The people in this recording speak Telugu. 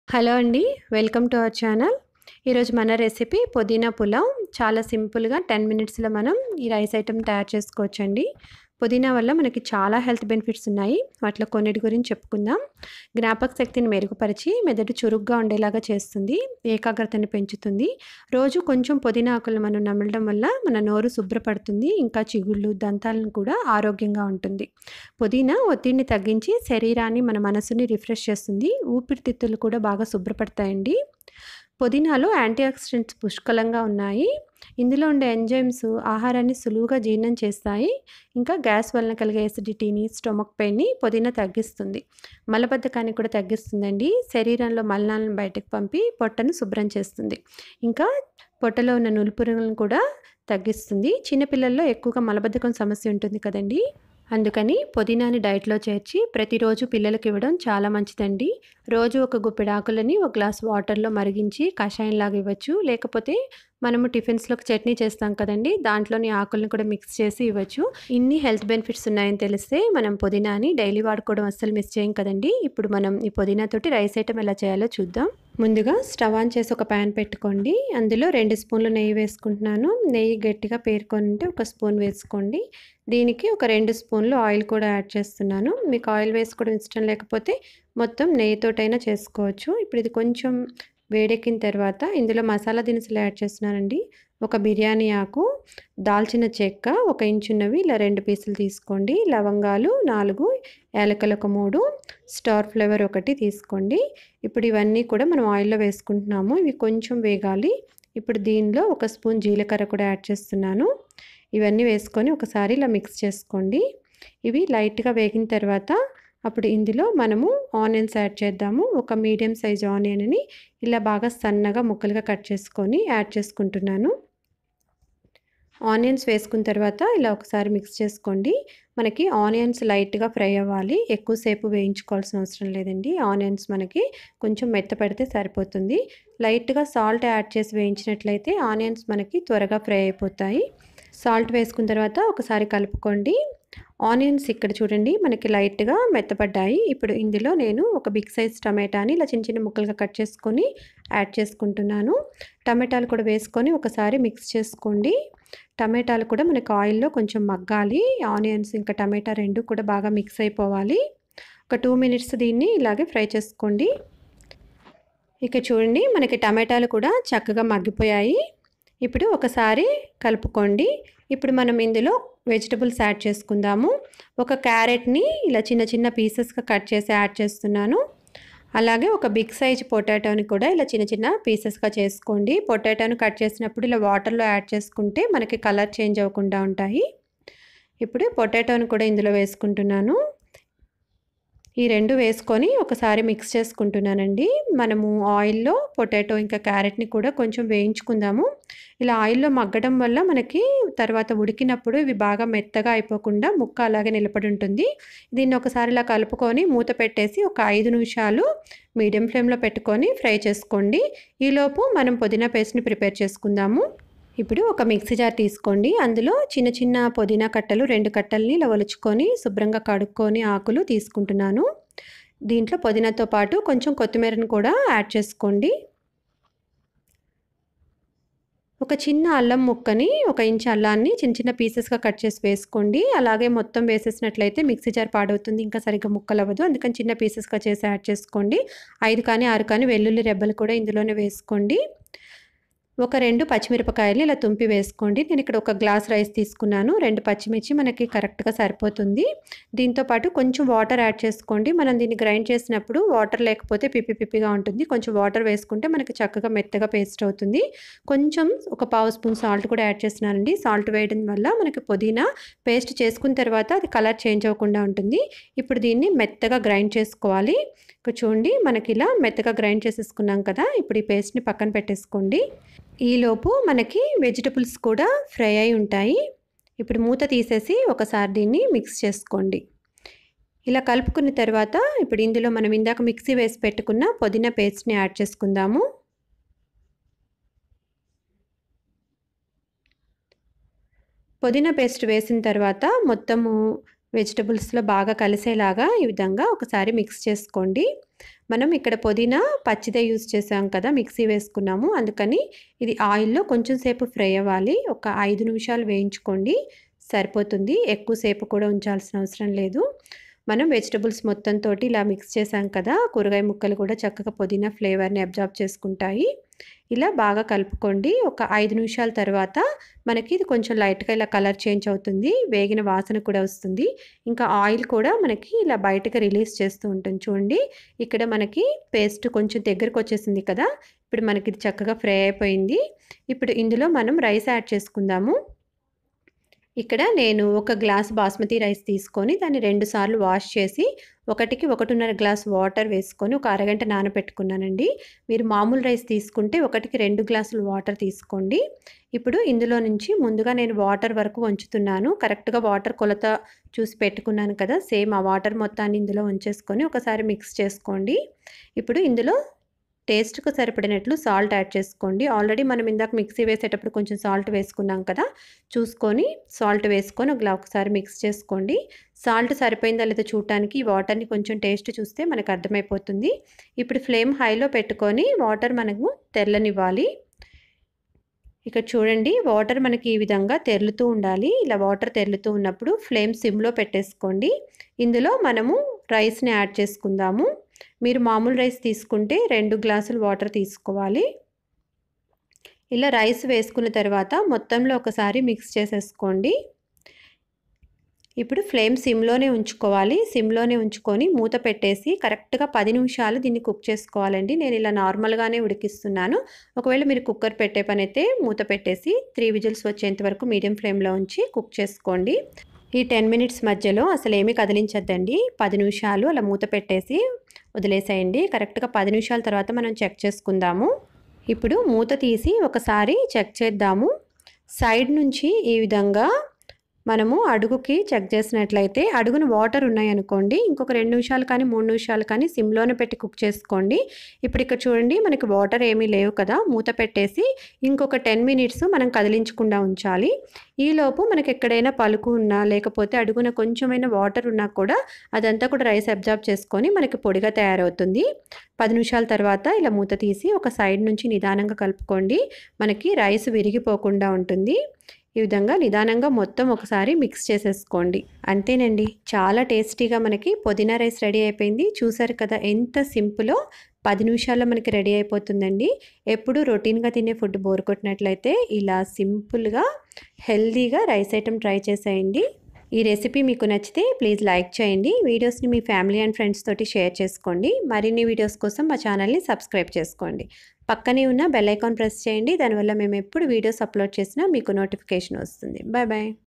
హలో అండి వెల్కమ్ టు అవర్ ఛానల్ ఈరోజు మన రెసిపీ పుదీనా పులావ్ చాలా సింపుల్గా టెన్ మినిట్స్లో మనం ఈ రైస్ ఐటెం తయారు చేసుకోవచ్చండి పుదీనా వల్ల మనకి చాలా హెల్త్ బెనిఫిట్స్ ఉన్నాయి వాటిలో కొన్నిటి గురించి చెప్పుకుందాం జ్ఞాపక శక్తిని మెరుగుపరిచి మెదడు చురుగ్గా ఉండేలాగా చేస్తుంది ఏకాగ్రతని పెంచుతుంది రోజు కొంచెం పుదీనా ఆకులు మనం నమలడం వల్ల మన నోరు శుభ్రపడుతుంది ఇంకా చిగుళ్ళు దంతాలను కూడా ఆరోగ్యంగా ఉంటుంది పుదీనా ఒత్తిడిని తగ్గించి శరీరాన్ని మన మనసుని రిఫ్రెష్ చేస్తుంది ఊపిరితిత్తులు కూడా బాగా శుభ్రపడతాయండి పుదీనాలో యాంటీ ఆక్సిడెంట్స్ పుష్కలంగా ఉన్నాయి ఇందులో ఉండే ఎంజైమ్స్ ఆహారాన్ని సులువుగా జీర్ణం చేస్తాయి ఇంకా గ్యాస్ వలన కలిగే ఎసిడిటీని స్టొమక్ పెయిన్ని పుదీనా తగ్గిస్తుంది మలబద్ధకాన్ని కూడా తగ్గిస్తుందండి శరీరంలో మలనాలను బయటకు పంపి పొట్టను శుభ్రం చేస్తుంది ఇంకా పొట్టలో ఉన్న నులుపురుగులను కూడా తగ్గిస్తుంది చిన్నపిల్లల్లో ఎక్కువగా మలబద్ధకం సమస్య ఉంటుంది కదండి అందుకని పుదీనాని డైట్లో చేర్చి ప్రతిరోజు పిల్లలకి ఇవ్వడం చాలా మంచిదండి రోజు ఒక గుప్పెడు ఆకులని ఒక గ్లాస్ వాటర్లో మరిగించి కషాయంలాగా ఇవ్వచ్చు లేకపోతే మనము టిఫిన్స్లోకి చట్నీ చేస్తాం కదండి దాంట్లోని ఆకులను కూడా మిక్స్ చేసి ఇవ్వచ్చు ఇన్ని హెల్త్ బెనిఫిట్స్ ఉన్నాయని తెలిస్తే మనం పుదీనాని డైలీ వాడుకోవడం అస్సలు మిస్ చేయం కదండి ఇప్పుడు మనం ఈ పుదీనాతోటి రైస్ ఐటమ్ ఎలా చేయాలో చూద్దాం ముందుగా స్టవ్ ఆన్ చేసి ఒక ప్యాన్ పెట్టుకోండి అందులో రెండు స్పూన్లు నెయ్యి వేసుకుంటున్నాను నెయ్యి గట్టిగా పేరుకొని ఉంటే ఒక స్పూన్ వేసుకోండి దీనికి ఒక రెండు స్పూన్లు ఆయిల్ కూడా యాడ్ చేస్తున్నాను మీకు ఆయిల్ వేసుకోవడం ఇష్టం లేకపోతే మొత్తం నెయ్యితోటైనా చేసుకోవచ్చు ఇప్పుడు ఇది కొంచెం వేడెక్కిన తర్వాత ఇందులో మసాలా దినుసులు యాడ్ చేస్తున్నానండి ఒక బిర్యానీ ఆకు దాల్చిన చెక్క ఒక ఇంచున్నవి ఇలా రెండు పీసులు తీసుకోండి లవంగాలు నాలుగు యాలకలు ఒక మూడు స్టార్ ఫ్లేవర్ ఒకటి తీసుకోండి ఇప్పుడు ఇవన్నీ కూడా మనం ఆయిల్లో వేసుకుంటున్నాము ఇవి కొంచెం వేగాలి ఇప్పుడు దీనిలో ఒక స్పూన్ జీలకర్ర కూడా యాడ్ చేస్తున్నాను ఇవన్నీ వేసుకొని ఒకసారి ఇలా మిక్స్ చేసుకోండి ఇవి లైట్గా వేగిన తర్వాత అప్పుడు ఇందులో మనము ఆనియన్స్ యాడ్ చేద్దాము ఒక మీడియం సైజ్ ఆనియన్ని ఇలా బాగా సన్నగా ముక్కలుగా కట్ చేసుకొని యాడ్ చేసుకుంటున్నాను ఆనియన్స్ వేసుకున్న తర్వాత ఇలా ఒకసారి మిక్స్ చేసుకోండి మనకి ఆనియన్స్ లైట్గా ఫ్రై అవ్వాలి ఎక్కువసేపు వేయించుకోవాల్సిన అవసరం లేదండి ఆనియన్స్ మనకి కొంచెం మెత్తపడితే సరిపోతుంది లైట్గా సాల్ట్ యాడ్ చేసి వేయించినట్లయితే ఆనియన్స్ మనకి త్వరగా ఫ్రై అయిపోతాయి సాల్ట్ వేసుకున్న తర్వాత ఒకసారి కలుపుకోండి ఆనియన్స్ ఇక్కడ చూడండి మనకి లైట్గా మెత్తపడ్డాయి ఇప్పుడు ఇందులో నేను ఒక బిగ్ సైజ్ టమాటాని ఇలా చిన్న చిన్న ముక్కలుగా కట్ చేసుకొని యాడ్ చేసుకుంటున్నాను టమాటాలు కూడా వేసుకొని ఒకసారి మిక్స్ చేసుకోండి టమాటాలు కూడా మనకి ఆయిల్లో కొంచెం మగ్గాలి ఆనియన్స్ ఇంకా టమాటా రెండు కూడా బాగా మిక్స్ అయిపోవాలి ఒక టూ మినిట్స్ దీన్ని ఇలాగే ఫ్రై చేసుకోండి ఇక చూడండి మనకి టమాటాలు కూడా చక్కగా మగ్గిపోయాయి ఇప్పుడు ఒకసారి కలుపుకోండి ఇప్పుడు మనం ఇందులో వెజిటబుల్స్ యాడ్ చేసుకుందాము ఒక క్యారెట్ని ఇలా చిన్న చిన్న పీసెస్గా కట్ చేసి యాడ్ చేస్తున్నాను అలాగే ఒక బిగ్ సైజ్ పొటాటోని కూడా ఇలా చిన్న చిన్న పీసెస్గా చేసుకోండి పొటాటోని కట్ చేసినప్పుడు ఇలా వాటర్లో యాడ్ చేసుకుంటే మనకి కలర్ చేంజ్ అవ్వకుండా ఉంటాయి ఇప్పుడు పొటాటోని కూడా ఇందులో వేసుకుంటున్నాను ఈ రెండు వేసుకొని ఒకసారి మిక్స్ చేసుకుంటున్నానండి మనము ఆయిల్లో పొటాటో ఇంకా క్యారెట్ని కూడా కొంచెం వేయించుకుందాము ఇలా ఆయిల్లో మగ్గడం వల్ల మనకి తర్వాత ఉడికినప్పుడు ఇవి బాగా మెత్తగా అయిపోకుండా ముక్క అలాగే నిలబడి ఉంటుంది దీన్ని ఒకసారి ఇలా కలుపుకొని మూత పెట్టేసి ఒక ఐదు నిమిషాలు మీడియం ఫ్లేమ్లో పెట్టుకొని ఫ్రై చేసుకోండి ఈలోపు మనం పుదీనా పేస్ట్ని ప్రిపేర్ చేసుకుందాము ఇప్పుడు ఒక మిక్సీ జార్ తీసుకోండి అందులో చిన్న చిన్న పుదీనా కట్టలు రెండు కట్టల్ని ఇలా ఒలుచుకొని శుభ్రంగా కడుక్కొని ఆకులు తీసుకుంటున్నాను దీంట్లో పుదీనాతో పాటు కొంచెం కొత్తిమీరను కూడా యాడ్ చేసుకోండి ఒక చిన్న అల్లం ముక్కని ఒక ఇంచ్ అల్లాన్ని చిన్న చిన్న పీసెస్గా కట్ చేసి వేసుకోండి అలాగే మొత్తం వేసేసినట్లయితే మిక్సీ జార్ పాడవుతుంది ఇంకా సరిగ్గా ముక్కలు అవ్వదు అందుకని చిన్న పీసెస్గా చేసి యాడ్ చేసుకోండి ఐదు కానీ ఆరు కానీ వెల్లుల్లి రెబ్బలు కూడా ఇందులోనే వేసుకోండి ఒక రెండు పచ్చిమిరపకాయలు ఇలా తుంపి వేసుకోండి నేను ఇక్కడ ఒక గ్లాస్ రైస్ తీసుకున్నాను రెండు పచ్చిమిర్చి మనకి కరెక్ట్గా సరిపోతుంది దీంతో పాటు కొంచెం వాటర్ యాడ్ చేసుకోండి మనం దీన్ని గ్రైండ్ చేసినప్పుడు వాటర్ లేకపోతే పిప్పి పిప్పిగా ఉంటుంది కొంచెం వాటర్ వేసుకుంటే మనకి చక్కగా మెత్తగా పేస్ట్ అవుతుంది కొంచెం ఒక పావు స్పూన్ సాల్ట్ కూడా యాడ్ చేస్తున్నానండి సాల్ట్ వేయడం వల్ల మనకి పుదీనా పేస్ట్ చేసుకున్న తర్వాత అది కలర్ చేంజ్ అవ్వకుండా ఉంటుంది ఇప్పుడు దీన్ని మెత్తగా గ్రైండ్ చేసుకోవాలి ఇక్కడ చూడండి మనకి ఇలా మెత్తగా గ్రైండ్ చేసేసుకున్నాం కదా ఇప్పుడు ఈ పేస్ట్ని పక్కన పెట్టేసుకోండి ఈలోపు మనకి వెజిటబుల్స్ కూడా ఫ్రై అయి ఉంటాయి ఇప్పుడు మూత తీసేసి ఒకసారి దీన్ని మిక్స్ చేసుకోండి ఇలా కలుపుకున్న తర్వాత ఇప్పుడు ఇందులో మనం ఇందాక మిక్సీ వేసి పెట్టుకున్న పుదీనా పేస్ట్ని యాడ్ చేసుకుందాము పుదీనా పేస్ట్ వేసిన తర్వాత మొత్తము వెజిటబుల్స్లో బాగా కలిసేలాగా ఈ విధంగా ఒకసారి మిక్స్ చేసుకోండి మనం ఇక్కడ పుదీనా పచ్చిదే యూస్ చేసాం కదా మిక్సీ వేసుకున్నాము అందుకని ఇది ఆయిల్లో కొంచెం సేపు ఫ్రై అవ్వాలి ఒక ఐదు నిమిషాలు వేయించుకోండి సరిపోతుంది ఎక్కువసేపు కూడా ఉంచాల్సిన అవసరం లేదు మనం వెజిటబుల్స్ మొత్తం తోటి ఇలా మిక్స్ చేసాం కదా కూరగాయ ముక్కలు కూడా చక్కగా పుదీనా ఫ్లేవర్ని అబ్జార్బ్ చేసుకుంటాయి ఇలా బాగా కలుపుకోండి ఒక ఐదు నిమిషాల తర్వాత మనకి ఇది కొంచెం లైట్గా ఇలా కలర్ చేంజ్ అవుతుంది వేగిన వాసన కూడా వస్తుంది ఇంకా ఆయిల్ కూడా మనకి ఇలా బయటకు రిలీజ్ చేస్తూ ఉంటుంది చూడండి ఇక్కడ మనకి పేస్ట్ కొంచెం దగ్గరకు వచ్చేసింది కదా ఇప్పుడు మనకి ఇది చక్కగా ఫ్రై అయిపోయింది ఇప్పుడు ఇందులో మనం రైస్ యాడ్ చేసుకుందాము ఇక్కడ నేను ఒక గ్లాస్ బాస్మతి రైస్ తీసుకొని దాన్ని రెండు సార్లు వాష్ చేసి ఒకటికి ఒకటిన్నర గ్లాస్ వాటర్ వేసుకొని ఒక అరగంట నానబెట్టుకున్నానండి మీరు మామూలు రైస్ తీసుకుంటే ఒకటికి రెండు గ్లాసులు వాటర్ తీసుకోండి ఇప్పుడు ఇందులో నుంచి ముందుగా నేను వాటర్ వరకు వంచుతున్నాను కరెక్ట్గా వాటర్ కొలత చూసి పెట్టుకున్నాను కదా సేమ్ ఆ వాటర్ మొత్తాన్ని ఇందులో ఉంచేసుకొని ఒకసారి మిక్స్ చేసుకోండి ఇప్పుడు ఇందులో టేస్ట్కు సరిపడినట్లు సాల్ట్ యాడ్ చేసుకోండి ఆల్రెడీ మనం ఇందాక మిక్సీ వేసేటప్పుడు కొంచెం సాల్ట్ వేసుకున్నాం కదా చూసుకొని సాల్ట్ వేసుకొని ఒక ఒకసారి మిక్స్ చేసుకోండి సాల్ట్ సరిపోయిందా లేదా చూడటానికి ఈ వాటర్ని కొంచెం టేస్ట్ చూస్తే మనకు అర్థమైపోతుంది ఇప్పుడు ఫ్లేమ్ హైలో పెట్టుకొని వాటర్ మనకు తెల్లనివ్వాలి ఇక్కడ చూడండి వాటర్ మనకి ఈ విధంగా తెరులుతూ ఉండాలి ఇలా వాటర్ తెరులుతూ ఉన్నప్పుడు ఫ్లేమ్ సిమ్లో పెట్టేసుకోండి ఇందులో మనము రైస్ని యాడ్ చేసుకుందాము మీరు మామూలు రైస్ తీసుకుంటే రెండు గ్లాసులు వాటర్ తీసుకోవాలి ఇలా రైస్ వేసుకున్న తర్వాత మొత్తంలో ఒకసారి మిక్స్ చేసేసుకోండి ఇప్పుడు ఫ్లేమ్ సిమ్లోనే ఉంచుకోవాలి సిమ్లోనే ఉంచుకొని మూత పెట్టేసి కరెక్ట్గా పది నిమిషాలు దీన్ని కుక్ చేసుకోవాలండి నేను ఇలా నార్మల్గానే ఉడికిస్తున్నాను ఒకవేళ మీరు కుక్కర్ పెట్టే పని అయితే మూత పెట్టేసి త్రీ విజిల్స్ వచ్చేంత వరకు మీడియం ఫ్లేమ్లో ఉంచి కుక్ చేసుకోండి ఈ టెన్ మినిట్స్ మధ్యలో అసలు ఏమీ కదిలించద్దండి పది నిమిషాలు అలా మూత పెట్టేసి వదిలేసేయండి కరెక్ట్గా పది నిమిషాల తర్వాత మనం చెక్ చేసుకుందాము ఇప్పుడు మూత తీసి ఒకసారి చెక్ చేద్దాము సైడ్ నుంచి ఈ విధంగా మనము అడుగుకి చెక్ చేసినట్లయితే అడుగున వాటర్ ఉన్నాయనుకోండి ఇంకొక రెండు నిమిషాలు కానీ మూడు నిమిషాలు కానీ సిమ్లోనే పెట్టి కుక్ చేసుకోండి ఇప్పుడు ఇక్కడ చూడండి మనకి వాటర్ ఏమీ లేవు కదా మూత పెట్టేసి ఇంకొక టెన్ మినిట్స్ మనం కదిలించకుండా ఉంచాలి ఈలోపు మనకి ఎక్కడైనా పలుకు ఉన్నా లేకపోతే అడుగున కొంచెమైనా వాటర్ ఉన్నా కూడా అదంతా కూడా రైస్ అబ్జార్బ్ చేసుకొని మనకి పొడిగా తయారవుతుంది పది నిమిషాల తర్వాత ఇలా మూత తీసి ఒక సైడ్ నుంచి నిదానంగా కలుపుకోండి మనకి రైస్ విరిగిపోకుండా ఉంటుంది ఈ విధంగా నిదానంగా మొత్తం ఒకసారి మిక్స్ చేసేసుకోండి అంతేనండి చాలా టేస్టీగా మనకి పుదీనా రైస్ రెడీ అయిపోయింది చూసారు కదా ఎంత సింపులో పది నిమిషాల్లో మనకి రెడీ అయిపోతుందండి ఎప్పుడు రొటీన్గా తినే ఫుడ్ బోర్ కొట్టినట్లయితే ఇలా సింపుల్గా హెల్తీగా రైస్ ఐటెం ట్రై చేసేయండి ఈ రెసిపీ మీకు నచ్చితే ప్లీజ్ లైక్ చేయండి వీడియోస్ని మీ ఫ్యామిలీ అండ్ ఫ్రెండ్స్ తోటి షేర్ చేసుకోండి మరిన్ని వీడియోస్ కోసం మా ఛానల్ని సబ్స్క్రైబ్ చేసుకోండి పక్కనే ఉన్న బెల్ ఐకాన్ ప్రెస్ చేయండి దానివల్ల మేము ఎప్పుడు వీడియోస్ అప్లోడ్ చేసినా మీకు నోటిఫికేషన్ వస్తుంది బాయ్ బాయ్